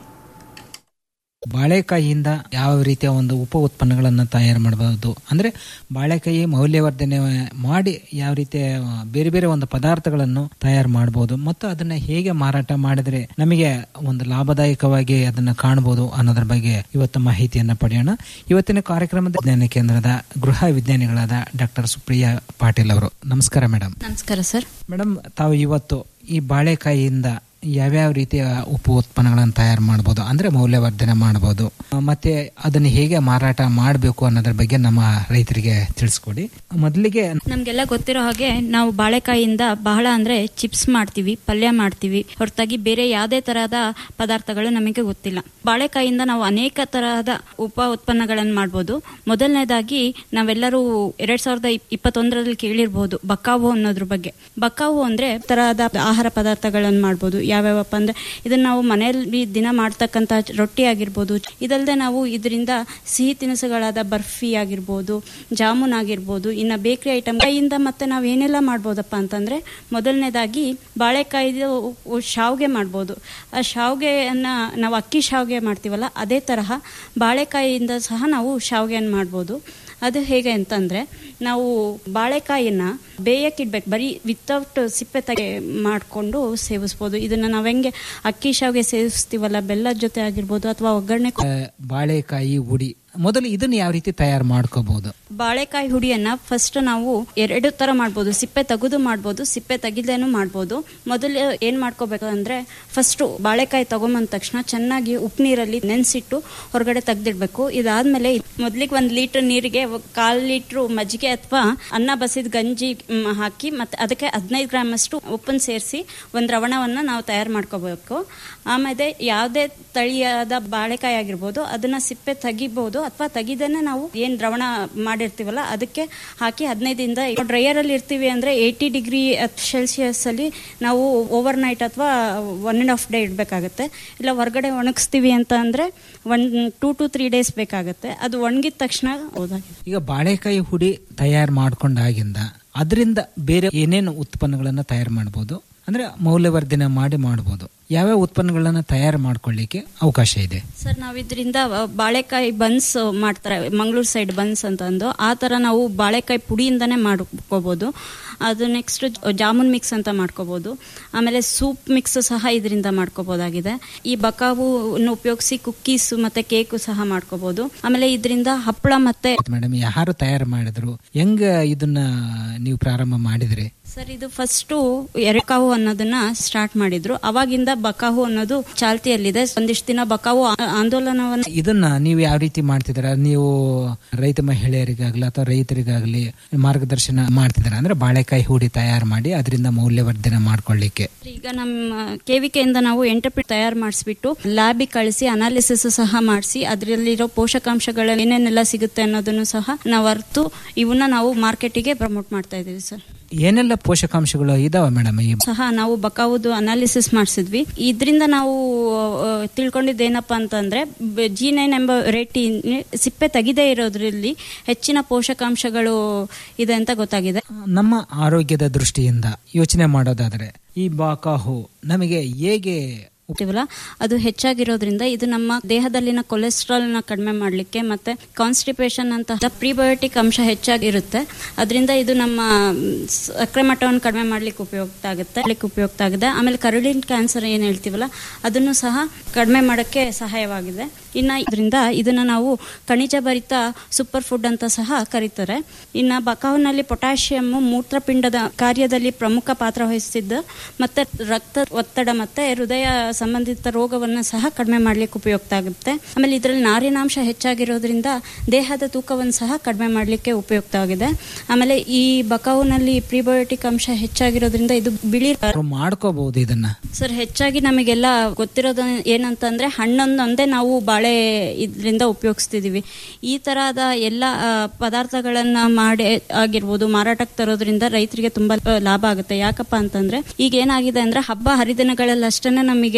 ಬಾಳೆಕಾಯಿಯಿಂದ ಯಾವ ರೀತಿಯ ಒಂದು ಉಪ ಉತ್ಪನ್ನಗಳನ್ನು ತಯಾರು ಮಾಡಬಹುದು ಅಂದ್ರೆ ಬಾಳೆಕಾಯಿ ಮೌಲ್ಯವರ್ಧನೆ ಮಾಡಿ ಯಾವ ರೀತಿಯ ಬೇರೆ ಬೇರೆ ಒಂದು ಪದಾರ್ಥಗಳನ್ನು ತಯಾರು ಮಾಡಬಹುದು ಮತ್ತು ಅದನ್ನ ಹೇಗೆ ಮಾರಾಟ ಮಾಡಿದ್ರೆ ನಮಗೆ ಒಂದು ಲಾಭದಾಯಕವಾಗಿ ಅದನ್ನ ಕಾಣಬಹುದು ಅನ್ನೋದ್ರ ಬಗ್ಗೆ ಇವತ್ತು ಮಾಹಿತಿಯನ್ನ ಪಡೆಯೋಣ ಇವತ್ತಿನ ಕಾರ್ಯಕ್ರಮದ ವಿಜ್ಞಾನ ಕೇಂದ್ರದ ಗೃಹ ವಿಜ್ಞಾನಿಗಳಾದ ಡಾಕ್ಟರ್ ಸುಪ್ರಿಯಾ ಪಾಟೀಲ್ ಅವರು ನಮಸ್ಕಾರ ಮೇಡಮ್ ನಮಸ್ಕಾರ ಸರ್ ಮೇಡಮ್ ತಾವು ಇವತ್ತು ಈ ಬಾಳೆಕಾಯಿಯಿಂದ ಯಾವ್ಯಾವ ರೀತಿಯ ಉಪ ಉತ್ಪನ್ನಗಳನ್ನು ತಯಾರು ಮಾಡಬಹುದು ಅಂದ್ರೆ ಮೌಲ್ಯವರ್ಧನೆ ಮಾಡಬಹುದು ಮತ್ತೆ ಅದನ್ನು ಹೇಗೆ ಮಾರಾಟ ಮಾಡಬೇಕು ಅನ್ನೋದ್ರ ಬಗ್ಗೆ ನಮ್ಮ ರೈತರಿಗೆ ತಿಳಿಸ್ಕೊಡಿ ಮೊದಲಿಗೆ ನಮ್ಗೆಲ್ಲ ಗೊತ್ತಿರೋ ಹಾಗೆ ನಾವು ಬಾಳೆಕಾಯಿಯಿಂದ ಬಹಳ ಅಂದ್ರೆ ಚಿಪ್ಸ್ ಮಾಡ್ತೀವಿ ಪಲ್ಯ ಮಾಡ್ತೀವಿ ಹೊರತಾಗಿ ಬೇರೆ ಯಾವುದೇ ತರಹದ ಪದಾರ್ಥಗಳು ನಮಗೆ ಗೊತ್ತಿಲ್ಲ ಬಾಳೆಕಾಯಿಯಿಂದ ನಾವು ಅನೇಕ ತರಹದ ಉಪ ಉತ್ಪನ್ನಗಳನ್ನು ಮಾಡ್ಬೋದು ಮೊದಲನೇದಾಗಿ ನಾವೆಲ್ಲರೂ ಎರಡ್ ಸಾವಿರದ ಇಪ್ಪತ್ತೊಂದರಲ್ಲಿ ಕೇಳಿರ್ಬೋದು ಬಕ್ಕಾವು ಅನ್ನೋದ್ರ ಬಗ್ಗೆ ಬಕ್ಕಾವು ಅಂದ್ರೆ ತರಹದ ಆಹಾರ ಪದಾರ್ಥಗಳನ್ನು ಮಾಡ್ಬೋದು ಯಾವ್ಯಾವಪ್ಪ ಅಂದ್ರೆ ಇದನ್ನ ನಾವು ಮನೆಯಲ್ಲಿ ದಿನ ಮಾಡ್ತಕ್ಕಂಥ ರೊಟ್ಟಿ ಆಗಿರ್ಬೋದು ಇದಲ್ಲದೆ ನಾವು ಇದರಿಂದ ಸಿಹಿ ತಿನಿಸುಗಳಾದ ಬರ್ಫಿ ಆಗಿರ್ಬೋದು ಜಾಮೂನ್ ಆಗಿರ್ಬೋದು ಇನ್ನು ಬೇಕರಿ ಐಟಮ್ ಕೈಯಿಂದ ಮತ್ತೆ ನಾವು ಏನೆಲ್ಲ ಮಾಡ್ಬೋದಪ್ಪ ಅಂತಂದ್ರೆ ಮೊದಲನೇದಾಗಿ ಬಾಳೆಕಾಯಿದು ಶಾವ್ಗೆ ಮಾಡ್ಬೋದು ಆ ಶಾವ್ಗೆಯನ್ನ ನಾವು ಅಕ್ಕಿ ಶಾವ್ಗೆ ಮಾಡ್ತೀವಲ್ಲ ಅದೇ ತರಹ ಬಾಳೆಕಾಯಿಯಿಂದ ಸಹ ನಾವು ಶಾವ್ಗೆಯನ್ನು ಮಾಡ್ಬೋದು ಅದು ಹೇಗೆ ಅಂತಂದ್ರೆ ನಾವು ಬಾಳೆಕಾಯಿನ ಬೇಯಕ್ಕಿಡ್ಬೇಕು ಬರೀ ವಿತೌಟ್ ಸಿಪ್ಪೆ ತೆಗೆ ಮಾಡಿಕೊಂಡು ಸೇವಿಸ್ಬೋದು ಇದನ್ನ ನಾವು ಹೆಂಗೆ ಅಕ್ಕಿ ಶಾವ್ಗೆ ಸೇವಿಸ್ತೀವಲ್ಲ ಬೆಲ್ಲದ ಜೊತೆ ಆಗಿರ್ಬೋದು ಅಥವಾ ಒಗ್ಗರಣೆ ಆ, ಬಾಳೆಕಾಯಿ ಹುಡಿ ಮೊದಲು ಇದನ್ನ ಯಾವ ರೀತಿ ತಯಾರು ಮಾಡ್ಕೋಬಹುದು ಬಾಳೆಕಾಯಿ ಹುಡಿಯನ್ನ ಫಸ್ಟ್ ನಾವು ಎರಡು ತರ ಮಾಡ್ಬೋದು ಸಿಪ್ಪೆ ತೆಗೆದು ಮಾಡ್ಬೋದು ಸಿಪ್ಪೆ ತೆಗಿದೇನು ಮಾಡ್ಬೋದು ಮೊದಲು ಏನ್ ಮಾಡ್ಕೋಬೇಕು ಅಂದ್ರೆ ಫಸ್ಟ್ ಬಾಳೆಕಾಯಿ ತಗೊಂಬಂದ ತಕ್ಷಣ ಚೆನ್ನಾಗಿ ಉಪ್ಪು ನೀರಲ್ಲಿ ನೆನೆಸಿಟ್ಟು ಹೊರಗಡೆ ತೆಗ್ದಿಡ್ಬೇಕು ಇದಾದ್ಮೇಲೆ ಮೊದ್ಲಿಗೆ ಒಂದ್ ಲೀಟರ್ ನೀರಿಗೆ ಕಾಲ್ ಲೀಟರ್ ಮಜ್ಜಿಗೆ ಅಥವಾ ಅನ್ನ ಬಸಿದ ಗಂಜಿ ಮ್, ಹಾಕಿ ಮತ್ತೆ ಅದಕ್ಕೆ ಹದಿನೈದು ಗ್ರಾಮ್ ಅಷ್ಟು ಉಪ್ಪನ್ನು ಸೇರಿಸಿ ಒಂದು ರವಣವನ್ನ ನಾವು ತಯಾರು ಮಾಡ್ಕೋಬೇಕು ಆಮೇಲೆ ಯಾವುದೇ ತಳಿಯಾದ ಬಾಳೆಕಾಯಿ ಆಗಿರ್ಬೋದು ಅದನ್ನ ಸಿಪ್ಪೆ ತೆಗಿಬಹುದು ಅಥವಾ ತೆಗಿದೇನೆ ನಾವು ಏನ್ ದ್ರವಣ ಮಾಡಿರ್ತೀವಲ್ಲ ಅದಕ್ಕೆ ಹಾಕಿ ಹದಿನೈದಿಂದ ಡ್ರೈಯರ್ ಅಲ್ಲಿ ಇರ್ತೀವಿ ಅಂದ್ರೆ ಏಯ್ಟಿ ಡಿಗ್ರಿ ಸೆಲ್ಸಿಯಸ್ ಅಲ್ಲಿ ನಾವು ಓವರ್ ನೈಟ್ ಅಥವಾ ಒನ್ ಅಂಡ್ ಹಾಫ್ ಡೇ ಇಡಬೇಕಾಗತ್ತೆ ಇಲ್ಲ ಹೊರಗಡೆ ಒಣಗಿಸ್ತೀವಿ ಅಂತ ಅಂದ್ರೆ one two to three days ಬೇಕಾಗತ್ತೆ ಅದು ಒಣಗಿದ ತಕ್ಷಣ ಹೋದಾಗಿದೆ ಈಗ ಬಾಳೆಕಾಯಿ ಹುಡಿ ತಯಾರು ಮಾಡ್ಕೊಂಡಾಗಿಂದ ಅದರಿಂದ ಬೇರೆ ಏನೇನು ಉತ್ಪನ್ನಗಳನ್ನ ತಯಾರು ಮಾಡಬಹುದು ಅಂದ್ರೆ ಮೌಲ್ಯವರ್ಧನೆ ಮಾಡಿ ಮಾಡಬಹುದು ಯಾವ್ಯಾವ ಉತ್ಪನ್ನಗಳನ್ನ ತಯಾರು ಮಾಡ್ಕೊಳ್ಳಿಕ್ಕೆ ಅವಕಾಶ ಇದೆ ಸರ್ ನಾವು ಇದರಿಂದ ಬಾಳೆಕಾಯಿ ಬನ್ಸ್ ಮಾಡ್ತಾರೆ ಮಂಗಳೂರು ಸೈಡ್ ಬನ್ಸ್ ಅಂತ ಅಂದು ಆ ತರ ನಾವು ಬಾಳೆಕಾಯಿ ಪುಡಿಯಿಂದನೇ ಮಾಡ್ಕೋಬಹುದು ಅದು ನೆಕ್ಸ್ಟ್ ಜಾಮೂನ್ ಮಿಕ್ಸ್ ಅಂತ ಮಾಡ್ಕೋಬಹುದು ಆಮೇಲೆ ಸೂಪ್ ಮಿಕ್ಸ್ ಸಹ ಇದರಿಂದ ಮಾಡ್ಕೋಬಹುದಾಗಿದೆ ಈ ಬಕಾವು ಉಪಯೋಗಿಸಿ ಕುಕ್ಕೀಸ್ ಮತ್ತೆ ಕೇಕು ಸಹ ಮಾಡ್ಕೋಬಹುದು ಆಮೇಲೆ ಇದರಿಂದ ಹಪ್ಪಳ ಮತ್ತೆ ಮೇಡಮ್ ಯಾರು ತಯಾರು ಮಾಡಿದ್ರು ಹೆಂಗ ಇದನ್ನ ನೀವು ಪ್ರಾರಂಭ ಮಾಡಿದ್ರಿ ಸರ್ ಇದು ಫಸ್ಟ್ ಎರೆಕಾವು ಅನ್ನೋದನ್ನ ಸ್ಟಾರ್ಟ್ ಮಾಡಿದ್ರು ಅವಾಗಿಂದ ಬಕಾವು ಅನ್ನೋದು ಚಾಲ್ತಿಯಲ್ಲಿದೆ ಒಂದಿಷ್ಟು ದಿನ ಬಕಾವು ಆ- ಆಂದೋಲನವನ್ನ ಇದನ್ನ ನೀವು ಯಾವ ರೀತಿ ಮಾಡ್ತಿದ್ದೀರಾ ನೀವು ರೈತ ಮಹಿಳೆಯರಿಗಾಗ್ಲಿ ಅಥವಾ ರೈತರಿಗಾಗ್ಲಿ ಮಾರ್ಗದರ್ಶನ ಮಾಡ್ತಿದ್ದೀರಾ ಅಂದ್ರೆ ಬಾಳೆಕಾಯಿ ಹೂಡಿ ತಯಾರು ಮಾಡಿ ಅದರಿಂದ ಮೌಲ್ಯವರ್ಧನೆ ಮಾಡ್ಕೊಳ್ಳಿಕ್ಕೆ ಈಗ ನಮ್ಮ ಕೆವಿಕೆಯಿಂದ ನಾವು ಎಂಟರ್ಪ್ರಿಟ್ ತಯಾರು ಮಾಡಿಸ್ಬಿಟ್ಟು ಲ್ಯಾಬಿಗೆ ಕಳಿಸಿ ಅನಾಲಿಸಿಸ್ ಸಹ ಮಾಡಿಸಿ ಅದರಲ್ಲಿರೋ ಪೋಷಕಾಂಶಗಳು ಏನೇನೆಲ್ಲ ಸಿಗುತ್ತೆ ಅನ್ನೋದನ್ನು ಸಹ ನಾವು ಅರ್ತು ಇವನ್ನ ನಾವು ಮಾರ್ಕೆಟಿಗೆ ಪ್ರಮೋಟ್ ಮಾಡ್ತಾ ಇದೀವಿ ಸರ್ ಏನೆಲ್ಲ ಪೋಷಕಾಂಶಗಳು ಇದಾವ ಮೇಡಮ್ ಈ ಸಹ ನಾವು ಬಕಾವುದು ಅನಾಲಿಸಿಸ್ ಮಾಡಿಸಿದ್ವಿ ಇದರಿಂದ ನಾವು ಆ, ತಿಳ್ಕೊಂಡಿದ್ದೇನಪ್ಪ ಅಂತಂದ್ರೆ ಜಿ ನೈನ್ ಎಂಬ ವೆರೈಟಿ ಸಿಪ್ಪೆ ತೆಗೆದೇ ಇರೋದ್ರಲ್ಲಿ ಹೆಚ್ಚಿನ ಪೋಷಕಾಂಶಗಳು ಇದೆ ಅಂತ ಗೊತ್ತಾಗಿದೆ ನಮ್ಮ ಆರೋಗ್ಯದ ದೃಷ್ಟಿಯಿಂದ ಯೋಚನೆ ಮಾಡೋದಾದ್ರೆ ಈ ಬಾಕಾಹು ನಮಗೆ ಹೇಗೆ ಹೋಗ್ತೀವಲ್ಲ ಅದು ಹೆಚ್ಚಾಗಿರೋದ್ರಿಂದ ಇದು ನಮ್ಮ ದೇಹದಲ್ಲಿನ ಕೊಲೆಸ್ಟ್ರಾಲ್ ನ ಕಡಿಮೆ ಮಾಡಲಿಕ್ಕೆ ಮತ್ತೆ ಕಾನ್ಸ್ಟಿಪೇಷನ್ ಅಂತ ಪ್ರಿಬಯೋಟಿಕ್ ಅಂಶ ಹೆಚ್ಚಾಗಿರುತ್ತೆ ಅದರಿಂದ ಇದು ನಮ್ಮ ಮ್, ಸಕ್ಕರೆ ಮಟ್ಟವನ್ನು ಕಡಿಮೆ ಮಾಡ್ಲಿಕ್ಕೆ ಉಪಯುಕ್ತ ಆಗುತ್ತೆ ಮಾಡ್ಲಿಕ್ಕೆ ಉಪಯುಕ್ತ ಆಗಿದೆ ಆಮೇಲೆ ಕರುಳಿನ ಕ್ಯಾನ್ಸರ್ ಏನ್ ಹೇಳ್ತೀವಲ್ಲ ಅದನ್ನು ಸಹ ಕಡಿಮೆ ಮಾಡೋಕ್ಕೆ ಸಹಾಯವಾಗಿದೆ ಇನ್ನ ಇದರಿಂದ ಇದನ್ನ ನಾವು ಖನಿಜ ಭರಿತ ಸೂಪರ್ ಫುಡ್ ಅಂತ ಸಹ ಕರೀತಾರೆ ಇನ್ನ ಬಕಾವ್ನಲ್ಲಿ ಪೊಟ್ಯಾಷಿಯಂ ಮೂತ್ರಪಿಂಡದ ಕಾರ್ಯದಲ್ಲಿ ಪ್ರಮುಖ ಪಾತ್ರ ವಹಿಸುತ್ತಿದ್ದು ಮತ್ತೆ ರಕ್ತ ಒತ್ತಡ ಮತ್ತೆ ಹೃದಯ ಸಂಬಂಧಿತ ರೋಗವನ್ನ ಸಹ ಕಡಿಮೆ ಮಾಡ್ಲಿಕ್ಕೆ ಉಪಯುಕ್ತ ಆಗುತ್ತೆ ಆಮೇಲೆ ಇದರಲ್ಲಿ ನಾರಿನಾಂಶ ಹೆಚ್ಚಾಗಿರೋದ್ರಿಂದ ದೇಹದ ತೂಕವನ್ನು ಸಹ ಕಡಿಮೆ ಮಾಡ್ಲಿಕ್ಕೆ ಉಪಯುಕ್ತ ಆಗಿದೆ ಆಮೇಲೆ ಈ ಬಕಾವುನಲ್ಲಿ ಪ್ರಿಬಯೋಟಿಕ್ ಅಂಶ ಹೆಚ್ಚಾಗಿರೋದ್ರಿಂದ ಇದು ಬಿಳಿ ಮಾಡ್ಕೋಬಹುದು ಇದನ್ನ ಸರ್ ಹೆಚ್ಚಾಗಿ ನಮಗೆಲ್ಲ ಗೊತ್ತಿರೋದು ಏನಂತಂದ್ರೆ ಹಣ್ಣೊಂದೊಂದೇ ನಾವು ಬಾಳೆ ಇದರಿಂದ ಉಪಯೋಗಿಸ್ತಿದೀವಿ ಈ ತರಹದ ಎಲ್ಲ ಆ, ಪದಾರ್ಥಗಳನ್ನ ಮಾಡಿ ಆಗಿರ್ಬೋದು ಮಾರಾಟಕ್ಕೆ ತರೋದ್ರಿಂದ ರೈತರಿಗೆ ತುಂಬಾ ಆ, ಲಾಭ ಆಗುತ್ತೆ ಯಾಕಪ್ಪ ಅಂತಂದ್ರೆ ಈಗ ಏನಾಗಿದೆ ಅಂದ್ರೆ ಹಬ್ಬ ಹರಿದಿನಗಳಲ್ಲಿ ಅಷ್ಟೇ ನಮಗೆ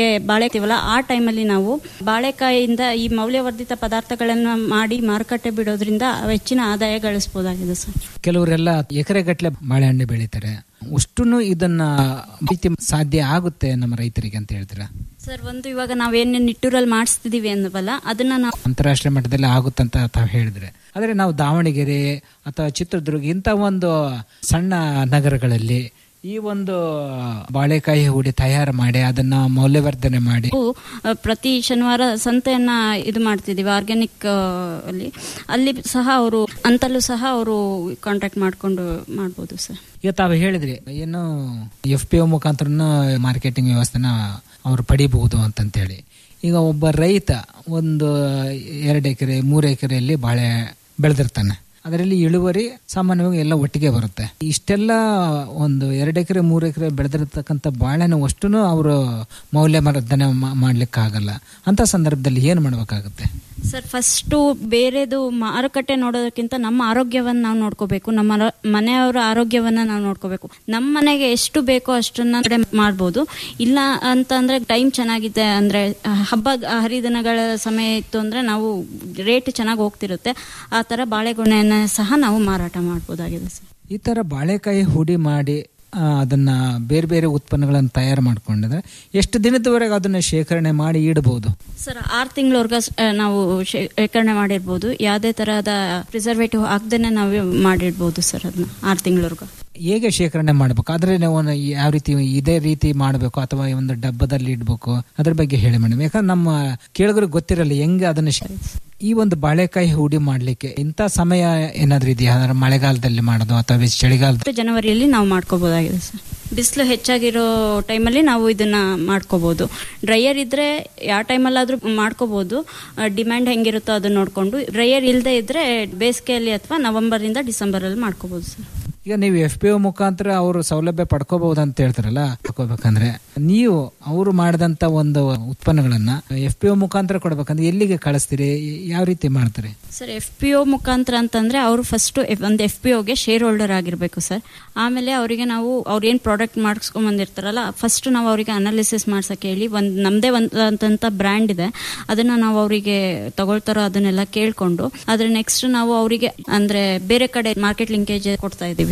ಬಾಳೆತೀವಲ್ಲ ಆ ಟೈಮಲ್ಲಿ ನಾವು ಬಾಳೆಕಾಯಿಯಿಂದ ಈ ಮೌಲ್ಯವರ್ಧಿತ ಪದಾರ್ಥಗಳನ್ನ ಮಾಡಿ ಮಾರುಕಟ್ಟೆ ಬಿಡೋದ್ರಿಂದ ಹೆಚ್ಚಿನ ಆದಾಯ ಗಳಿಸಬಹುದಾಗಿದೆ ಸರ್ ಕೆಲವರೆಲ್ಲ ಎಕರೆಗಟ್ಟಲೆ ಬಾಳೆಹಣ್ಣು ಬೆಳೀತಾರೆ ಅಷ್ಟೂ ಇದನ್ನ ರೀತಿ ಸಾಧ್ಯ ಆಗುತ್ತೆ ನಮ್ಮ ರೈತರಿಗೆ ಅಂತ ಹೇಳ್ತೀರಾ ಸರ್ ಒಂದು ಇವಾಗ ನಾವೇನು ನಿಟ್ಟೂರಲ್ಲಿ ಮಾಡಿಸ್ತಿದೀವಿ ಅನ್ನವಲ್ಲ ಅದನ್ನ ನಾವು ಅಂತಾರಾಷ್ಟ್ರೀಯ ಮಟ್ಟದಲ್ಲಿ ಆಗುತ್ತಂತ ತಾವು ಹೇಳಿದ್ರೆ ಆದರೆ ನಾವು ದಾವಣಗೆರೆ ಅಥವಾ ಚಿತ್ರದುರ್ಗ ಇಂಥ ಒಂದು ಸಣ್ಣ ನಗರಗಳಲ್ಲಿ ಈ ಒಂದು ಬಾಳೆಕಾಯಿ ಹೂಡಿ ತಯಾರು ಮಾಡಿ ಅದನ್ನ ಮೌಲ್ಯವರ್ಧನೆ ಮಾಡಿ ನಾವು, ಆ, ಪ್ರತಿ ಶನಿವಾರ ಸಂತೆಯನ್ನ ಇದು ಮಾಡ್ತಿದೀವಿ ಆರ್ಗ್ಯಾನಿಕ್ ಅಲ್ಲಿ ಅಲ್ಲಿ ಸಹ ಅವರು ಅಂತಲ್ಲೂ ಸಹ ಅವರು ಕಾಂಟ್ಯಾಕ್ಟ್ ಮಾಡ್ಕೊಂಡು ಮಾಡ್ಬೋದು ಸರ್ ಈಗ ತಾವು ಹೇಳಿದ್ರಿ ಏನು ಎಫ್ ಪಿ ಒ ಮುಖಾಂತರ ಮಾರ್ಕೆಟಿಂಗ್ ವ್ಯವಸ್ಥೆನ ಅವ್ರು ಪಡಿಬಹುದು ಅಂತಂತೇಳಿ ಈಗ ಒಬ್ಬ ರೈತ ಒಂದು ಎರಡು ಎಕರೆ ಮೂರು ಎಕರೆಯಲ್ಲಿ ಬಾಳೆ ಬೆಳೆದಿರ್ತಾನೆ ಅದರಲ್ಲಿ ಇಳುವರಿ ಸಾಮಾನ್ಯವಾಗಿ ಎಲ್ಲ ಒಟ್ಟಿಗೆ ಬರುತ್ತೆ ಇಷ್ಟೆಲ್ಲ ಒಂದು ಎರಡು ಎಕರೆ ಮೂರು ಎಕರೆ ಬೆಳೆದಿರ್ತಕ್ಕಂಥ ಬಾಳೆನ ಅಷ್ಟೂ ಅವರು ಮೌಲ್ಯವರ್ಧನೆ ಮಾ- ಮಾಡ್ಲಿಕ್ಕಾಗಲ್ಲ ಅಂತ ಸಂದರ್ಭದಲ್ಲಿ ಏನು ಮಾಡಬೇಕಾಗುತ್ತೆ ಸರ್ ಫಸ್ಟು ಬೇರೆದು ಮಾರುಕಟ್ಟೆ ನೋಡೋದಕ್ಕಿಂತ ನಮ್ಮ ಆರೋಗ್ಯವನ್ನು ನಾವು ನೋಡ್ಕೋಬೇಕು ನಮ್ಮ ಆರೋ- ಮನೆಯವರ ಆರೋಗ್ಯವನ್ನ ನಾವು ನೋಡ್ಕೋಬೇಕು ನಮ್ಮ ಮನೆಗೆ ಎಷ್ಟು ಬೇಕೋ ಅಷ್ಟನ್ನ ಕಡೆ ಮಾಡ್ಬೋದು ಇಲ್ಲ ಅಂತಂದ್ರೆ ಟೈಮ್ ಚೆನ್ನಾಗಿದೆ ಅಂದ್ರೆ ಹಬ್ಬ ಹರಿದಿನಗಳ ಸಮಯ ಇತ್ತು ಅಂದ್ರೆ ನಾವು ರೇಟ್ ಚೆನ್ನಾಗಿ ಹೋಗ್ತಿರುತ್ತೆ ಆ ತರ ಬಾಳೆಗೊನೆಯನ್ನ ಸಹ ನಾವು ಮಾರಾಟ ಮಾಡ್ಬೋದಾಗಿದೆ ಸರ್ ಈ ತರ ಬಾಳೆಕಾಯಿ ಹುಡಿ ಮಾಡಿ ಆ, ಅದನ್ನ ಬೇರೆ ಬೇರೆ ಉತ್ಪನ್ನಗಳನ್ನು ತಯಾರು ಮಾಡ್ಕೊಂಡಿದ್ರೆ ಎಷ್ಟು ದಿನದವರೆಗೆ ಅದನ್ನ ಶೇಖರಣೆ ಮಾಡಿ ಇಡಬಹುದು ಸರ್ ಆರು ತಿಂಗಳವರೆಗೆ ನಾವು ಶೇಖರಣೆ ಮಾಡಿರ್ಬೋದು ಯಾವುದೇ ತರಹದ ಪ್ರಿಸರ್ವೇಟಿವ್ ಹಾಕ್ದೇನೆ ನಾವು ಮಾಡಿಡ್ಬೋದು ಸರ್ ಅದನ್ನ ಆರು ತಿಂಗಳವರೆಗೂ ಹೇಗೆ ಶೇಖರಣೆ ಮಾಡಬೇಕು ಆದ್ರೆ ನಾವು ಒಂದು ಯಾವ ರೀತಿ ಇದೇ ರೀತಿ ಮಾಡಬೇಕು ಅಥವಾ ಒಂದು ಡಬ್ಬದಲ್ಲಿ ಇಡಬೇಕು ಅದ್ರ ಬಗ್ಗೆ ಹೇಳಿ ಮೇಡಮ್ ಯಾಕಂದ್ರೆ ನಮ್ಮ ಕೇಳಿದ್ರೆ ಗೊತ್ತಿರಲ್ಲ ಹೆಂಗೆ ಅದನ್ನ ಶೇ- ಈ ಒಂದು ಬಾಳೆಕಾಯಿ ಹುಡಿ ಮಾಡ್ಲಿಕ್ಕೆ ಇಂಥ ಸಮಯ ಏನಾದ್ರೂ ಇದೆಯಾ ಅಂದ್ರೆ ಮಳೆಗಾಲದಲ್ಲಿ ಮಾಡೋದು ಅಥವಾ ಚಳಿಗಾಲದ ಮತ್ತು ಜನವರಿಯಲ್ಲಿ ನಾವು ಮಾಡ್ಕೋಬೋದಾಗಿದೆ ಸರ್ ಬಿಸಿಲು ಹೆಚ್ಚಾಗಿರೋ ಟೈಮಲ್ಲಿ ನಾವು ಇದನ್ನ ಮಾಡ್ಕೋಬಹುದು ಡ್ರೈಯರ್ ಇದ್ರೆ ಯಾವ ಟೈಮಲ್ಲಾದ್ರೂ ಮಾಡ್ಕೋಬಹುದು ಡಿಮ್ಯಾಂಡ್ ಹೆಂಗಿರುತ್ತೋ ಅದನ್ನ ನೋಡ್ಕೊಂಡು ಡ್ರೈಯರ್ ಇಲ್ಲದೆ ಇದ್ರೆ ಬೇಸಿಗೆಯಲ್ಲಿ ಅಥವಾ ನವೆಂಬರಿಂದ ಡಿಸೆಂಬರಲ್ಲಿ ಮಾಡ್ಕೋಬಹುದು ಸರ್ ಈಗ ನೀವು ಎಫ್ ಪಿ ಒ ಮುಖಾಂತರ ಅವರು ಸೌಲಭ್ಯ ಪಡ್ಕೋಬಹುದು ಅಂತ ಹೇಳ್ತಾರಲ್ಲ ಪಡ್ಕೋಬೇಕಂದ್ರೆ ನೀವು ಅವರು ಮಾಡಿದಂತ ಒಂದು ಉತ್ಪನ್ನಗಳನ್ನ ಎಫ್ ಪಿ ಒ ಮುಖಾಂತರ ಕೊಡ್ಬೇಕಂದ್ರೆ ಎಲ್ಲಿಗೆ ಕಳಿಸ್ತೀರಿ ಯಾವ ರೀತಿ ಮಾಡ್ತಾರೆ ಸರ್ ಎಫ್ ಪಿ ಒ ಮುಖಾಂತರ ಅಂತಂದ್ರೆ ಅವರು ಫಸ್ಟ್ ಒಂದು ಎಫ್ ಪಿ ಒಗೆ ಶೇರ್ ಹೋಲ್ಡರ್ ಆಗಿರಬೇಕು ಸರ್ ಆಮೇಲೆ ಅವರಿಗೆ ನಾವು ಅವ್ರು ಏನು ಪ್ರಾಡಕ್ಟ್ ಮಾಡಿಸ್ಕೊಂಡ್ ಬಂದಿರ್ತಾರಲ್ಲ ಫಸ್ಟ್ ನಾವು ಅವರಿಗೆ ಅನಾಲಿಸಿಸ್ ಮಾಡ್ಸಕ್ಕೆ ಹೇಳಿ ಒಂದು ನಮ್ಮದೇ ಒಂದು ಬ್ರ್ಯಾಂಡ್ ಇದೆ ಅದನ್ನ ನಾವು ಅವರಿಗೆ ತಗೊಳ್ತಾರೋ ಅದನ್ನೆಲ್ಲ ಕೇಳ್ಕೊಂಡು ಅದ್ರ ನೆಕ್ಸ್ಟ್ ನಾವು ಅವರಿಗೆ ಅಂದ್ರೆ ಬೇರೆ ಕಡೆ ಮಾರ್ಕೆಟ್ ಲಿಂಕೇಜ್ ಕೊಡ್ತಾ ಇದ್ದೀವಿ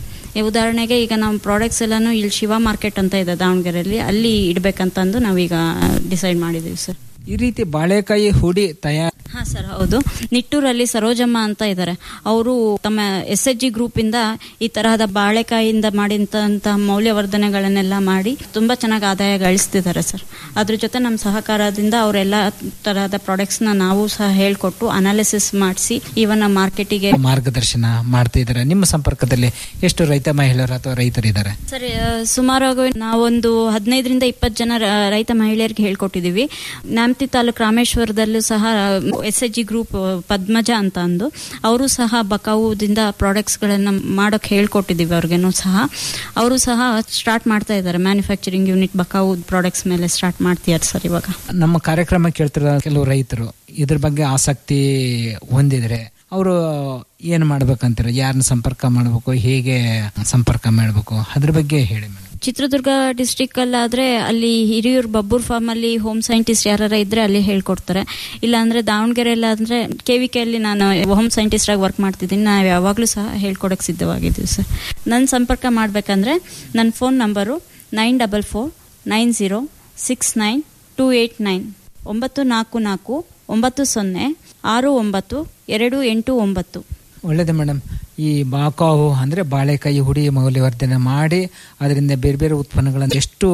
ಈ ಉದಾಹರಣೆಗೆ ಈಗ ನಮ್ಮ ಪ್ರಾಡಕ್ಟ್ಸ್ ಎಲ್ಲಾನು ಇಲ್ಲಿ ಶಿವ ಮಾರ್ಕೆಟ್ ಅಂತ ಇದೆ ದಾವಣಗೆರೆಯಲ್ಲಿ ಅಲ್ಲಿ ಇಡ್ಬೇಕಂತಂದು ನಾವೀಗ ಡಿಸೈಡ್ ಮಾಡಿದ್ದೀವಿ ಸರ್ ಈ ರೀತಿ ಬಾಳೆಕಾಯಿ ಹುಡಿ ತಯಾರು ಹಾ ಸರ್ ಹೌದು ನಿಟ್ಟೂರಲ್ಲಿ ಸರೋಜಮ್ಮ ಅಂತ ಇದ್ದಾರೆ ಅವರು ತಮ್ಮ ಎಸ್ ಎಚ್ ಜಿ ಗ್ರೂಪ್ ಇಂದ ಈ ತರಹದ ಬಾಳೆಕಾಯಿಯಿಂದ ಮಾಡಿದಂತಹ ಮೌಲ್ಯವರ್ಧನೆಗಳನ್ನೆಲ್ಲ ಮಾಡಿ ತುಂಬಾ ಚೆನ್ನಾಗಿ ಆದಾಯ ಗಳಿಸ್ತಿದ್ದಾರೆ ಸರ್ ಅದ್ರ ಜೊತೆ ನಮ್ಮ ಸಹಕಾರದಿಂದ ಅವರೆಲ್ಲ ತರಹದ ಪ್ರಾಡಕ್ಟ್ಸ್ ನ ನಾವು ಸಹ ಹೇಳ್ಕೊಟ್ಟು ಅನಾಲಿಸಿಸ್ ಮಾಡಿಸಿ ಇವನ್ನ ಮಾರ್ಕೆಟಿಗೆ ಮಾರ್ಗದರ್ಶನ ಮಾಡ್ತಾ ಇದ್ದಾರೆ ನಿಮ್ಮ ಸಂಪರ್ಕದಲ್ಲಿ ಎಷ್ಟು ರೈತ ಮಹಿಳೆಯರು ಅಥವಾ ರೈತರಿದ್ದಾರೆ ಸರಿ ಆ, ಸುಮಾರಾಗಿ ನಾವೊಂದು ಹದಿನೈದರಿಂದ ಇಪ್ಪತ್ತು ಜನ ರ- ರೈತ ಮಹಿಳೆಯರಿಗೆ ಹೇಳ್ಕೊಟ್ಟಿದ್ದೀವಿ ನ್ಯಾಮತಿ ತಾಲೂಕು ರಾಮೇಶ್ವರದಲ್ಲೂ ಸಹ S H G group Padmaja ಅಂತ ಅಂದು ಅವರು ಸಹ ಬಕಾವುದಿಂದ ಪ್ರಾಡಕ್ಟ್ಸ್ಗಳನ್ನ ಮಾಡೋಕೆ ಹೇಳ್ಕೊಟ್ಟಿದ್ದೀವಿ ಅವ್ರಿಗೇನು ಸಹ ಅವರು ಸಹ ಸ್ಟಾರ್ಟ್ ಮಾಡ್ತಾ ಇದ್ದಾರೆ ಮ್ಯಾನುಫ್ಯಾಕ್ಚರಿಂಗ್ ಯೂನಿಟ್ ಬಕಾವು ಪ್ರಾಡಕ್ಟ್ಸ್ ಮೇಲೆ ಸ್ಟಾರ್ಟ್ ಮಾಡ್ತಿದ್ದಾರೆ ಸರ್ ಇವಾಗ ನಮ್ಮ ಕಾರ್ಯಕ್ರಮ ಕೇಳ್ತಿರೋ ಕೆಲವು ರೈತರು ಇದ್ರ ಬಗ್ಗೆ ಆಸಕ್ತಿ ಹೊಂದಿದ್ರೆ ಅವರು ಏನು ಮಾಡ್ಬೇಕಂತೀರ ಯಾರನ್ನ ಸಂಪರ್ಕ ಮಾಡಬೇಕು ಹೇಗೆ ಸಂಪರ್ಕ ಮಾಡಬೇಕು ಅದ್ರ ಬಗ್ಗೆ ಹೇಳಿ ಮೇಡಮ್ ಚಿತ್ರದುರ್ಗ ಡಿಸ್ಟಿಕ್ ಅಲ್ಲಾದ್ರೆ ಅಲ್ಲಿ ಹಿರಿಯೂರು ಬಬ್ಬೂರ್ ಫಾರ್ಮ್ ಅಲ್ಲಿ ಹೋಮ್ ಸೈಂಟಿಸ್ಟ್ ಯಾರ ಇದ್ರೆ ಅಲ್ಲಿ ಹೇಳ್ಕೊಡ್ತಾರೆ ಇಲ್ಲ ಅಂದ್ರೆ ದಾವಣಗೆರೆಯಲ್ಲಿ ಅಂದ್ರೆ ಕೆ ವಿ ಅಲ್ಲಿ ನಾನು ಹೋಮ್ ಸೈಂಟಿಸ್ಟ್ ಆಗಿ ವರ್ಕ್ ಮಾಡ್ತಿದ್ದೀನಿ ನಾವು ಯಾವಾಗಲೂ ಸಹ ಹೇಳ್ಕೊಡಕ್ ಸಿದ್ಧವಾಗಿದ್ದೀವಿ ಸರ್ ನನ್ನ ಸಂಪರ್ಕ ಮಾಡ್ಬೇಕಂದ್ರೆ ನನ್ನ phone number nine double four nine zero six nine two eight nine ಒಂಬತ್ತು ನಾಲ್ಕು ನಾಲ್ಕು ಒಂಬತ್ತು ಸೊನ್ನೆ ಆರು ಒಂಬತ್ತು ಎರಡು ಎಂಟು ಒಂಬತ್ತು ಒಳ್ಳೇದು ಮೇಡಮ್ ಈ ಬಾಕಾವು ಅಂದರೆ ಬಾಳೆಕಾಯಿ ಹುಡಿ ಮೌಲ್ಯವರ್ಧನೆ ಮಾಡಿ ಅದರಿಂದ ಬೇರೆ ಬೇರೆ ಉತ್ಪನ್ನಗಳನ್ನು ಎಷ್ಟು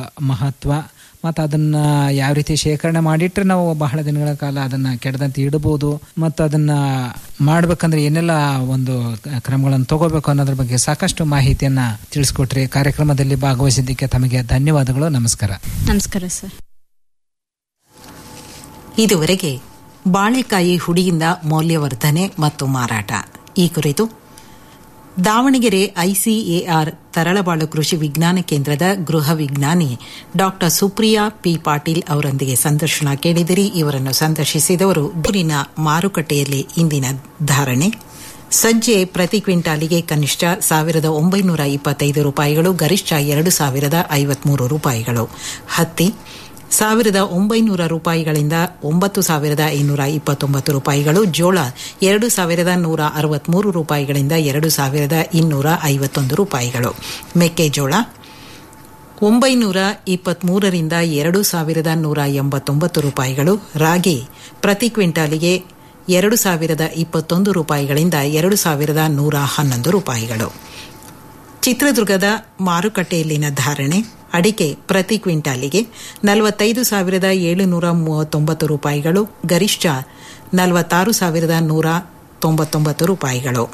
ಮಹತ್ವ ಮತ್ತು ಅದನ್ನ ಯಾವ ರೀತಿ ಶೇಖರಣೆ ಮಾಡಿಟ್ರೆ ನಾವು ಬಹಳ ದಿನಗಳ ಕಾಲ ಅದನ್ನ ಕೆಡದಂತೆ ಇಡಬಹುದು ಮತ್ತು ಅದನ್ನ ಮಾಡ್ಬೇಕಂದ್ರೆ ಏನೆಲ್ಲ ಒಂದು ಕ್ರಮಗಳನ್ನು ತಗೋಬೇಕು ಅನ್ನೋದ್ರ ಬಗ್ಗೆ ಸಾಕಷ್ಟು ಮಾಹಿತಿಯನ್ನ ತಿಳಿಸ್ಕೊಟ್ರಿ ಕಾರ್ಯಕ್ರಮದಲ್ಲಿ ಭಾಗವಹಿಸಿದ್ದಕ್ಕೆ ತಮಗೆ ಧನ್ಯವಾದಗಳು ನಮಸ್ಕಾರ ನಮಸ್ಕಾರ ಸರ್ ಇದುವರೆಗೆ ಬಾಳೆಕಾಯಿ ಹುಡಿಯಿಂದ ಮೌಲ್ಯವರ್ಧನೆ ಮತ್ತು ಮಾರಾಟ ಈ ಕುರಿತು ದಾವಣಗೆರೆ ಐಸಿಎಆರ್ ತರಳಬಾಳು ಕೃಷಿ ವಿಜ್ಞಾನ ಕೇಂದ್ರದ ಗೃಹ ವಿಜ್ಞಾನಿ ಡಾಕ್ಟರ್ ಸುಪ್ರಿಯಾ ಪಿ ಪಾಟೀಲ್ ಅವರೊಂದಿಗೆ ಸಂದರ್ಶನ ಕೇಳಿದಿರಿ ಇವರನ್ನು ಸಂದರ್ಶಿಸಿದವರು ದೂರಿನ ಮಾರುಕಟ್ಟೆಯಲ್ಲಿ ಇಂದಿನ ಧಾರಣೆ ಸಜ್ಜೆ ಪ್ರತಿ ಕ್ವಿಂಟಾಲಿಗೆ ಕನಿಷ್ಠ ಸಾವಿರದ ಒಂಬೈನೂರ ಇಪ್ಪತ್ತೈದು ರೂಪಾಯಿಗಳು ಗರಿಷ್ಠ ಎರಡು ಸಾವಿರದ ಐವತ್ಮೂರು ರೂಪಾಯಿಗಳು ಹತ್ತಿ ಸಾವಿರದ ಒಂಬೈನೂರ ರೂಪಾಯಿಗಳಿಂದ ಒಂಬತ್ತು ಸಾವಿರದ ಐನೂರ ಇಪ್ಪತ್ತೊಂಬತ್ತು ರೂಪಾಯಿಗಳು ಜೋಳ ಎರಡು ಸಾವಿರದ ನೂರ ಅರವತ್ಮೂರು ರೂಪಾಯಿಗಳಿಂದ ಎರಡು ಸಾವಿರದ ಇನ್ನೂರ ಐವತ್ತೊಂದು ರೂಪಾಯಿಗಳು ಮೆಕ್ಕೆಜೋಳ ಒಂಬೈನೂರ ಇಪ್ಪತ್ಮೂರರಿಂದ ಎರಡು ಸಾವಿರದ ನೂರ ಎಂಬತ್ತೊಂಬತ್ತು ರೂಪಾಯಿಗಳು ರಾಗಿ ಪ್ರತಿ ಕ್ವಿಂಟಾಲಿಗೆ ಎರಡು ಸಾವಿರದ ಇಪ್ಪತ್ತೊಂದು ರೂಪಾಯಿಗಳಿಂದ ಎರಡು ಸಾವಿರದ ನೂರ ಹನ್ನೊಂದು ರೂಪಾಯಿಗಳು ಚಿತ್ರದುರ್ಗದ ಮಾರುಕಟ್ಟೆಯಲ್ಲಿನ ಧಾರಣೆ ಅಡಿಕೆ ಪ್ರತಿ ಕ್ವಿಂಟಾಲಿಗೆ ನಲವತ್ತೈದು ಸಾವಿರದ ಏಳುನೂರ ಮೂವತ್ತೊಂಬತ್ತು ರೂಪಾಯಿಗಳು ಗರಿಷ್ಠ ನಲವತ್ತಾರು ಸಾವಿರದ ನೂರ ತೊಂಬತ್ತೊಂಬತ್ತು ರೂಪಾಯಿಗಳು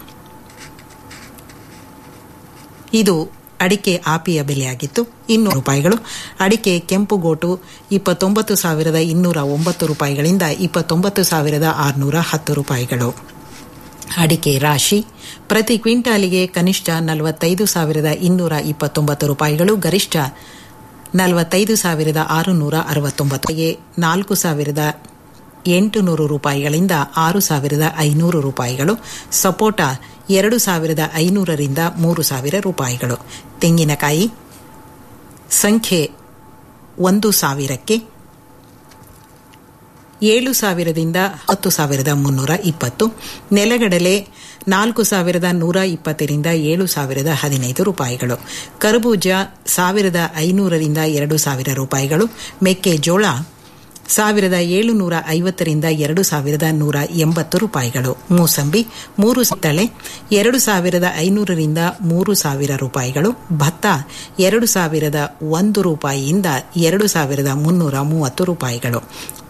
ಇದು ಅಡಿಕೆ ಆಪಿಯ ಬೆಲೆಯಾಗಿತ್ತು ಇನ್ನೂರು ರೂಪಾಯಿಗಳು ಅಡಿಕೆ ಕೆಂಪುಗೋಟು ಇಪ್ಪತ್ತೊಂಬತ್ತು ಸಾವಿರದ ಇನ್ನೂರ ಒಂಬತ್ತು ರೂಪಾಯಿಗಳಿಂದ ಇಪ್ಪತ್ತೊಂಬತ್ತು ಸಾವಿರದ ಆರುನೂರ ಹತ್ತು ರೂಪಾಯಿಗಳು ಅಡಿಕೆ ರಾಶಿ ಪ್ರತಿ ಕ್ವಿಂಟಾಲಿಗೆ ಕನಿಷ್ಠ ನಲವತ್ತೈದು ಸಾವಿರದ ಇನ್ನೂರ ಇಪ್ಪತ್ತೊಂಬತ್ತು ರೂಪಾಯಿಗಳು ಗರಿಷ್ಠ ನಲವತ್ತೈದು ಸಾವಿರದ ಆರುನೂರ ಅರವತ್ತೊಂಬತ್ತು ನಾಲ್ಕು ಸಾವಿರದ ಎಂಟುನೂರು ರೂಪಾಯಿಗಳಿಂದ ಆರು ಸಾವಿರದ ಐನೂರು ರೂಪಾಯಿಗಳು ಸಪೋಟ ಎರಡು ಸಾವಿರದ ಐನೂರರಿಂದ ಮೂರು ಸಾವಿರ ರೂಪಾಯಿಗಳು ತೆಂಗಿನಕಾಯಿ ಸಂಖ್ಯೆ ಒಂದು ಸಾವಿರಕ್ಕೆ ಏಳು ಸಾವಿರದಿಂದ ಹತ್ತು ಸಾವಿರದ ಮುನ್ನೂರ ಇಪ್ಪತ್ತು ನೆಲಗಡಲೆ ನಾಲ್ಕು ಸಾವಿರದ ನೂರ ಇಪ್ಪತ್ತರಿಂದ ಏಳು ಸಾವಿರದ ಹದಿನೈದು ರೂಪಾಯಿಗಳು ಕರಬೂಜ ಸಾವಿರದ ಐನೂರರಿಂದ ಎರಡು ಸಾವಿರ ರೂಪಾಯಿಗಳು ಮೆಕ್ಕೆಜೋಳ ಸಾವಿರದ ಏಳುನೂರ ಐವತ್ತರಿಂದ ಎರಡು ಸಾವಿರದ ನೂರ ಎಂಬತ್ತು ರೂಪಾಯಿಗಳು ಮೂಸಂಬಿ ಮೂರು ತಳೆ ಎರಡು ಸಾವಿರದ ಐನೂರರಿಂದ ಮೂರು ಸಾವಿರ ರೂಪಾಯಿಗಳು ಭತ್ತ ಎರಡು ಸಾವಿರದ ಒಂದು ರೂಪಾಯಿಯಿಂದ ಎರಡು ಸಾವಿರದ ಮುನ್ನೂರ ಮೂವತ್ತು ರೂಪಾಯಿಗಳು